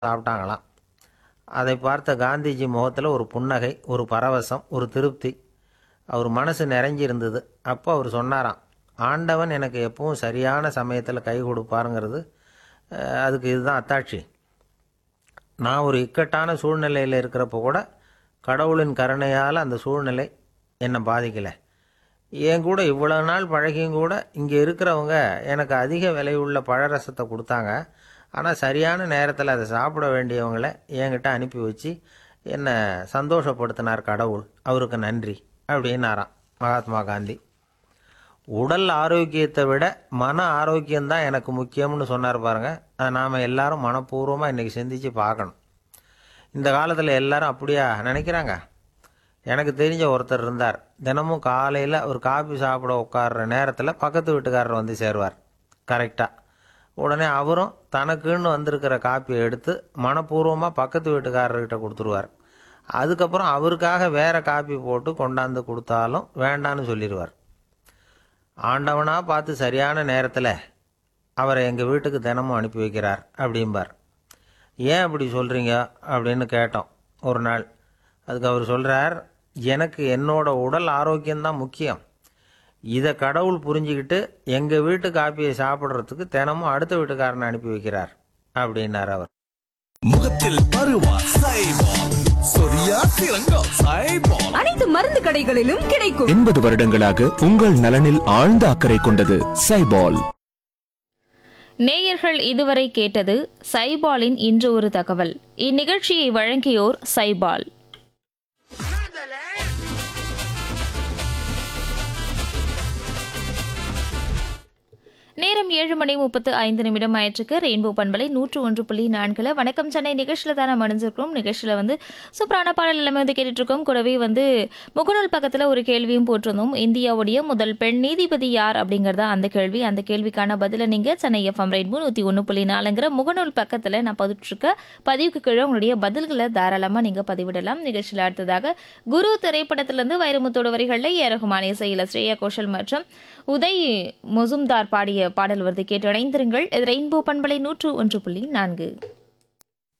சாப்பிட்டாங்களாம் அதை பார்த்த காந்திஜி முகத்தில் ஒரு புன்னகை ஒரு பரவசம் ஒரு திருப்தி அவர் மனசு நிறைஞ்சிருந்தது அப்போ அவர் சொன்னாராம் ஆண்டவன் எனக்கு எப்பவும் சரியான சமயத்தில் கை கொடுப்பாருங்கிறது அஹ், அதுக்கு இதுதான் அத்தாட்சி நான் ஒரு இக்கட்டான சூழ்நிலையில் இருக்கிறப்போ கூட கடவுளின் கருணையால் அந்த சூழ்நிலை என்னை பாதிக்கலை என் கூட இவ்வளோ நாள் பழகியும் கூட இங்கே இருக்கிறவங்க எனக்கு அதிக விலையுள்ள பழரசத்தை கொடுத்தாங்க ஆனால் சரியான நேரத்தில் அதை சாப்பிட வேண்டியவங்கள என்கிட்ட அனுப்பி வச்சு என்னை சந்தோஷப்படுத்தினார் கடவுள் அவருக்கு நன்றி அப்படின்னாராம் மகாத்மா காந்தி உடல் ஆரோக்கியத்தை விட மன ஆரோக்கியம்தான் எனக்கு முக்கியம்னு சொன்னார் பாருங்க அதை நாம் எல்லாரும் மனப்பூர்வமாக இன்றைக்கி சிந்திச்சு பார்க்கணும் இந்த காலத்தில் எல்லாரும் அப்படியா நினைக்கிறாங்க எனக்கு தெரிஞ்ச ஒருத்தர் இருந்தார் தினமும் காலையில் ஒரு காபி சாப்பிட உட்கார்ற நேரத்தில் பக்கத்து வீட்டுக்காரர் வந்து சேருவார் கரெக்டாக உடனே அவரும் தனக்குன்னு வந்திருக்கிற காப்பியை எடுத்து மனப்பூர்வமாக பக்கத்து வீட்டுக்காரர்கிட்ட கொடுத்துருவார் அதுக்கப்புறம் அவருக்காக வேற காப்பி போட்டு கொண்டாந்து கொடுத்தாலும் வேண்டான்னு சொல்லிடுவார் ஆண்டவனாக பார்த்து சரியான நேரத்தில் அவரை எங்கள் வீட்டுக்கு தினமும் அனுப்பி வைக்கிறார் அப்படிம்பார் ஏன் அப்படி சொல்கிறீங்க அப்படின்னு கேட்டோம் ஒரு நாள் அதுக்கு அவர் சொல்கிறார் எனக்கு என்னோட உடல் ஆரோக்கியம்தான் முக்கியம் இதை கடவுள் புரிஞ்சுக்கிட்டு எங்கள் வீட்டு காப்பியை சாப்பிட்றதுக்கு தினமும் அடுத்த வீட்டுக்காரனை அனுப்பி வைக்கிறார் அப்படின்னார் அவர் முகத்தில் பருவா சைபால் சொரியா சிறங்கா சைபால் அனைத்து மருந்து கடைகளிலும் கிடைக்கும் எண்பது வருடங்களாக உங்கள் நலனில் ஆழ்ந்த அக்கறை கொண்டது சைபால் நேயர்கள் இதுவரை கேட்டது சைபாலின் இன்று ஒரு தகவல் இந்நிகழ்ச்சியை வழங்கியோர் சைபால் நேரம் ஏழு மணி முப்பத்து ஐந்து நிமிடம் ஆயிற்றுக்கு ரெயின்போ பண்பலை நூற்று ஒன்று புள்ளி நான்கில் வணக்கம் சென்னை நிகழ்ச்சியில் தான் நம்ம அணிஞ்சிருக்கோம் நிகழ்ச்சியில் வந்து சூப்பரான பாடல் எல்லாமே வந்து கேட்டுட்டு இருக்கோம் கூடவே வந்து முகநூல் பக்கத்தில் ஒரு கேள்வியும் போட்டிருந்தோம் இந்தியாவுடைய முதல் பெண் நீதிபதி யார் அப்படிங்கிறதா அந்த கேள்வி அந்த கேள்விக்கான பதிலை நீங்கள் சென்னை எஃப்எம் ரெயின்போ நூற்றி ஒன்று புள்ளி நாலுங்கிற முகநூல் பக்கத்தில் நான் பதிவிட்டிருக்க பதிவுக்கு கீழே உங்களுடைய பதில்களை தாராளமாக நீங்கள் பதிவிடலாம் நிகழ்ச்சியில் அடுத்ததாக குரு திரைப்படத்திலிருந்து வைரமுத்தோட வரிகளில் ஏ ரகுமான் இசையில் ஸ்ரேயா கோஷல் மற்றும் உதய் முசும்தார் பாடிய பாடல் வருது கேட்டு இணைந்திருங்கள் இது ரெயின்போ பண்பலை நூற்று ஒன்று புள்ளி நான்கு